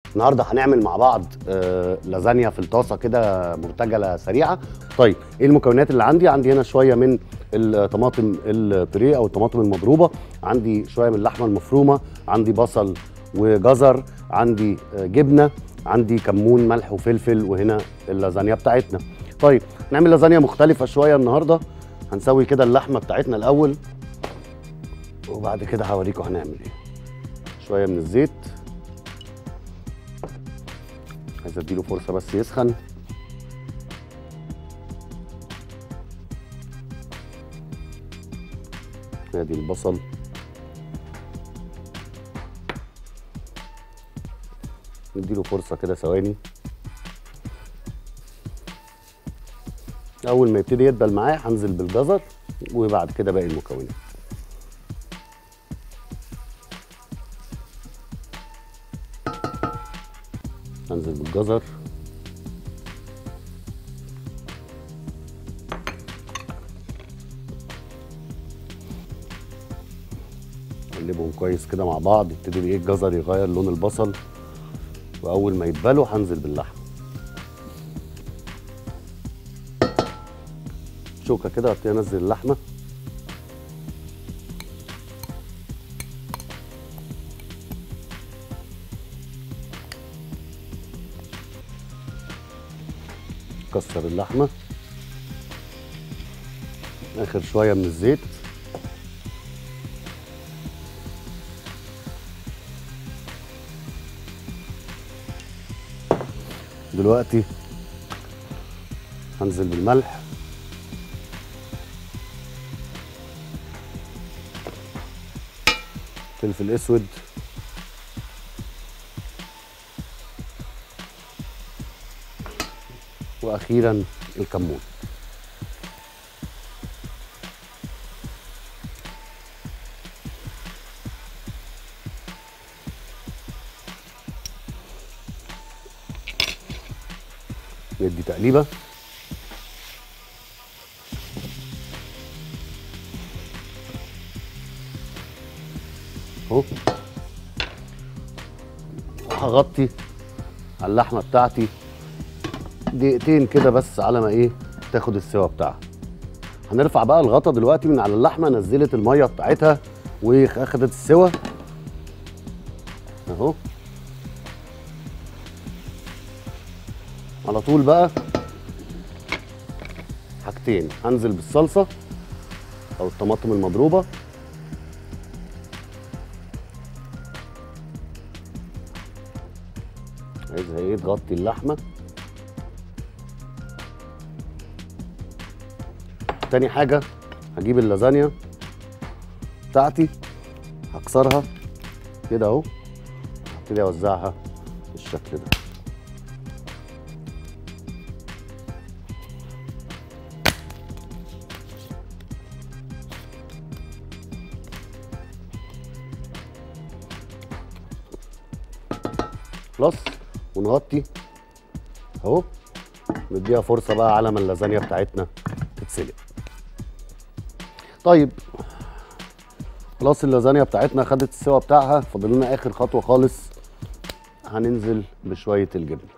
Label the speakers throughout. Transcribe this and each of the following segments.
Speaker 1: النهارده هنعمل مع بعض آه لازانيا في الطاسه كده مرتجله سريعه طيب ايه المكونات اللي عندي عندي هنا شويه من الطماطم البوريه او الطماطم المضروبه عندي شويه من اللحمه المفرومه عندي بصل وجزر عندي آه جبنه عندي كمون ملح وفلفل وهنا اللازانيا بتاعتنا طيب نعمل لازانيا مختلفه شويه النهارده هنسوي كده اللحمه بتاعتنا الاول وبعد كده هوريكم هنعمل ايه شويه من الزيت عايز اديله فرصه بس يسخن ادي البصل نديله فرصه كده ثواني اول ما يبتدي يدبل معايا هنزل بالجزر وبعد كده باقي المكونات هنزل بالجزر نقلبهم كويس كده مع بعض يبتدي ايه الجزر يغير لون البصل واول ما يتبلوا هنزل باللحم شوكه كده ابتدي انزل اللحمه كسر اللحمه اخر شويه من الزيت دلوقتي هنزل بالملح فلفل اسود واخيرا الكمون ندي تقليبه اهو وهغطي على اللحمه بتاعتي دقيقتين كده بس على ما ايه تاخد السوا بتاعها هنرفع بقى الغطا دلوقتي من على اللحمه نزلت الميه بتاعتها واخدت السوا اهو على طول بقى حاجتين هنزل بالصلصه او الطماطم المضروبه عايزها ايه تغطي اللحمه تاني حاجه هجيب اللازانيا بتاعتي هكسرها كده اهو هبتدي اوزعها بالشكل ده خلاص ونغطي اهو نديها فرصه بقى على ما اللازانيا بتاعتنا تتسلق طيب خلاص اللازانيا بتاعتنا خدت السوا بتاعها فاضل لنا اخر خطوه خالص هننزل بشويه الجبنه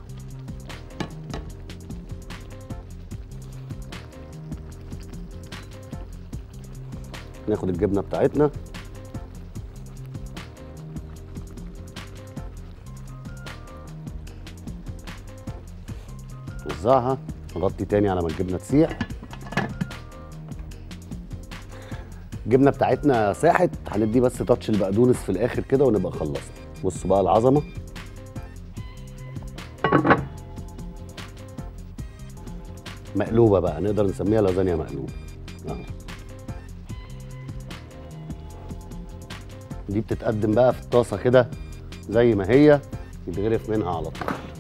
Speaker 1: ناخد الجبنه بتاعتنا نوزعها نغطي تاني على ما الجبنه تسيح الجبنه بتاعتنا ساحت هندي بس تاتش البقدونس في الاخر كده ونبقى خلصنا بصوا بقى العظمه مقلوبه بقى نقدر نسميها لازانيا مقلوبه أهو. دي بتتقدم بقى في الطاسه كده زي ما هي يتغرف منها على طول